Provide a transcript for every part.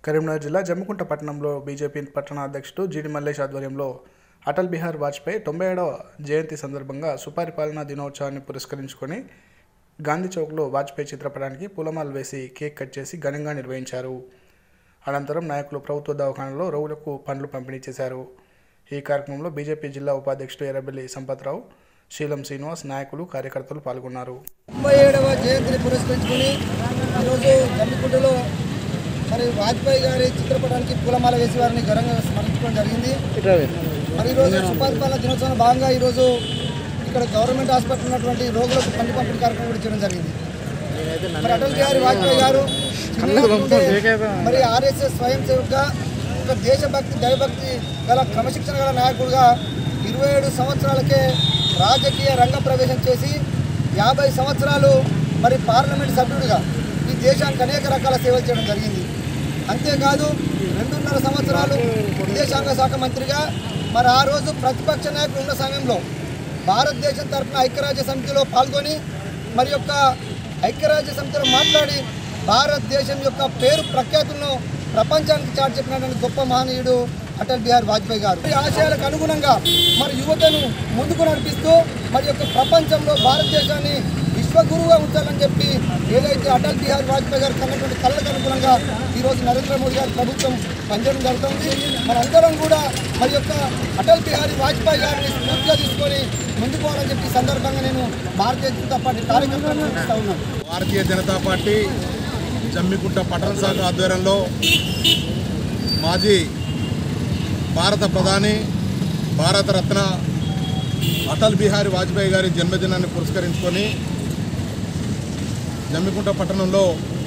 కరీంనగర్ జిల్లా జమ్మికుంట పట్టణంలో బీజేపీ పట్టణ అధ్యక్షుడు జీడి మల్లేష్ ఆధ్వర్యంలో అటల్ బిహార్ వాజ్పేయి తొంభై ఏడవ జయంతి సందర్భంగా సుపరిపాలనా దినోత్సవాన్ని పురస్కరించుకొని గాంధీ చౌక్లో వాజ్పేయి చిత్రపటానికి పూలమాల వేసి కేక్ కట్ చేసి ఘనంగా నిర్వహించారు అనంతరం నాయకులు ప్రభుత్వ దవాఖానలో రోగులకు పండ్లు పంపిణీ చేశారు ఈ కార్యక్రమంలో బీజేపీ జిల్లా ఉపాధ్యక్షుడు ఎర్రబెల్లి సంపత్రావు శీలం శ్రీనివాస్ నాయకులు కార్యకర్తలు పాల్గొన్నారు తొంభై ఏడవ జయంతిని పురస్కరించుకొని ఈరోజు జమ్మికుంటలో మరి వాజ్పేయి గారి చిత్రపటానికి పూలమాల వేసి వారిని ఘనంగా స్మరించుకోవడం జరిగింది మరి ఈరోజు సుపరిపాలన దినోత్సవం భాగంగా ఈరోజు ఇక్కడ గవర్నమెంట్ హాస్పిటల్ ఉన్నటువంటి రోగులకు పండు పంపిణీ కార్యక్రమం కూడా చేయడం జరిగింది మరి అటల్ బిహారీ వాజ్పేయి గారు చిన్నప్పుడే మరి ఆర్ఎస్ఎస్ స్వయం సేవకుగా ఒక దేశభక్తి దైవభక్తి గల క్రమశిక్షణ గల నాయకుడుగా ఇరవై ఏడు సంవత్సరాలకే రాజకీయ రంగ ప్రవేశం చేసి యాభై సంవత్సరాలు మరి పార్లమెంట్ సభ్యుడిగా ఈ దేశానికి అనేక రకాల సేవలు చేయడం జరిగింది అంతేకాదు రెండున్నర సంవత్సరాలు విదేశాంగ శాఖ మంత్రిగా మరి ఆ రోజు ప్రతిపక్ష నాయకులు ఉన్న సమయంలో భారతదేశం తరఫున ఐక్యరాజ్య సమితిలో పాల్గొని మరి యొక్క ఐక్యరాజ్య సమితిలో మాట్లాడి భారతదేశం యొక్క పేరు ప్రఖ్యాతులను ప్రపంచానికి చాటి చెప్పినటువంటి గొప్ప మహనీయుడు అటల్ బిహారీ వాజ్పేయి గారు ఈ ఆశయాలకు అనుగుణంగా మరి యువతను ముందుకు నడిపిస్తూ మరి యొక్క ప్రపంచంలో భారతదేశాన్ని విశ్వగురువుగా ఉంచాలని చెప్పి ఏదైతే అటల్ బిహారీ వాజ్పేయి గారు కన్నటువంటి కళ్ళకు అనుగుణంగా ఈరోజు నరేంద్ర మోడీ గారి ప్రభుత్వం పనిచేయడం జరుగుతుంది మనందరం కూడా మరి యొక్క అటల్ బిహారీ వాజ్పేయి గారిని స్ఫూర్తిగా తీసుకొని ముందుకు పోవాలని చెప్పి ఈ సందర్భంగా నేను భారతీయ జనతా పార్టీ కార్యకర్తలను సూచిస్తా ఉన్నాను భారతీయ జనతా పార్టీ జమ్మికుంట పట్టణ శాఖ ఆధ్వర్యంలో మాజీ భారత ప్రధాని భారతరత్న అటల్ బిహారీ వాజ్పేయి గారి జన్మదినాన్ని పురస్కరించుకొని జమ్మికుంట పట్టణంలో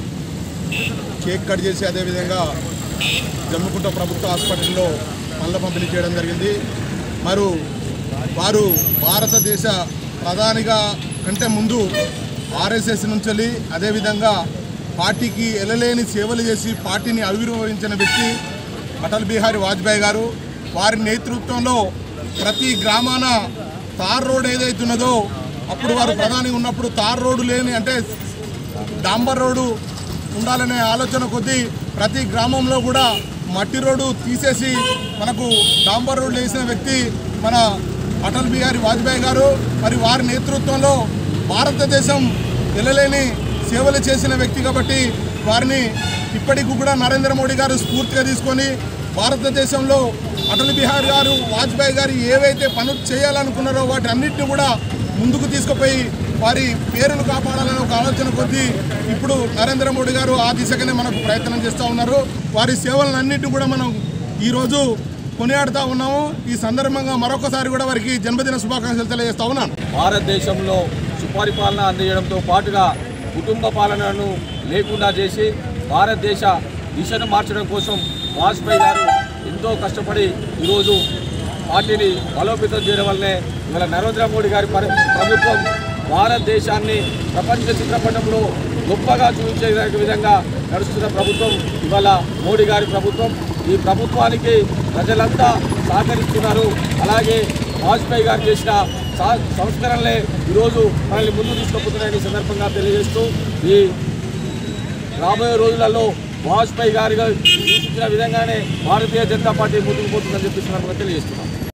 కేక్ కట్ చేసి అదేవిధంగా జమ్మికుంట ప్రభుత్వ హాస్పిటల్లో పండ్ల పంపిణీ చేయడం జరిగింది మరి వారు భారతదేశ ప్రధానిగా కంటే ముందు ఆర్ఎస్ఎస్ నుంచి అదేవిధంగా పార్టీకి ఎలలేని సేవలు చేసి పార్టీని ఆవిర్భవించిన వ్యక్తి అటల్ బిహారీ వాజ్పేయి గారు వారి నేతృత్వంలో ప్రతి గ్రామాన తార్ రోడ్ ఏదైతే ఉన్నదో అప్పుడు వారు ప్రధాని ఉన్నప్పుడు తార్ రోడ్డు లేని అంటే డాంబర్ రోడ్డు ఉండాలనే ఆలోచన కొద్దీ ప్రతి గ్రామంలో కూడా మట్టి రోడ్డు తీసేసి మనకు డాంబర్ రోడ్లు వేసిన వ్యక్తి మన అటల్ బిహారీ వాజ్పేయి గారు మరి వారి నేతృత్వంలో భారతదేశం వెళ్ళలేని సేవలు చేసిన వ్యక్తి కాబట్టి వారిని ఇప్పటికి కూడా నరేంద్ర మోడీ గారు స్ఫూర్తిగా తీసుకొని భారతదేశంలో అటల్ బిహారీ గారు వాజ్పేయి గారు ఏవైతే పనులు చేయాలనుకున్నారో వాటి అన్నింటినీ కూడా ముందుకు తీసుకుపోయి వారి పేరును కాపాడాలని ఒక ఆలోచన కొద్దీ ఇప్పుడు నరేంద్ర మోడీ గారు ఆ దిశగానే మనకు ప్రయత్నం చేస్తూ ఉన్నారు వారి సేవలన్నింటినీ కూడా మనం ఈరోజు కొనియాడుతూ ఉన్నాము ఈ సందర్భంగా మరొకసారి కూడా వారికి జన్మదిన శుభాకాంక్షలు తెలియజేస్తా ఉన్నాను భారతదేశంలో సుపరిపాలన అందించడంతో పాటుగా కుటుంబ పాలనను లేకుండా చేసి భారతదేశ దిశను మార్చడం కోసం వాజ్పేయి గారు ఎంతో కష్టపడి ఈరోజు పార్టీని బలోపేతం చేయడం వల్లనే ఇవాళ నరేంద్ర మోడీ గారి పరి- ప్రభుత్వం భారతదేశాన్ని ప్రపంచ చిత్రపటంలో గొప్పగా చూపించే విధంగా నడుస్తున్న ప్రభుత్వం ఇవాళ మోడీ గారి ప్రభుత్వం ఈ ప్రభుత్వానికి ప్రజలంతా సహకరిస్తున్నారు అలాగే వాజ్పేయి గారు చేసిన సా- సంస్కరణలే ఈరోజు మనల్ని ముందు తీసుకుపోతున్నాయని ఈ సందర్భంగా తెలియజేస్తూ ఈ రాబోయే రోజులలో వాజ్పేయి గారిగా సూచించిన విధంగానే భారతీయ జనతా పార్టీ ముందుకు పోతుందని చెప్పి ఈ సందర్భంగా తెలియజేస్తున్నాం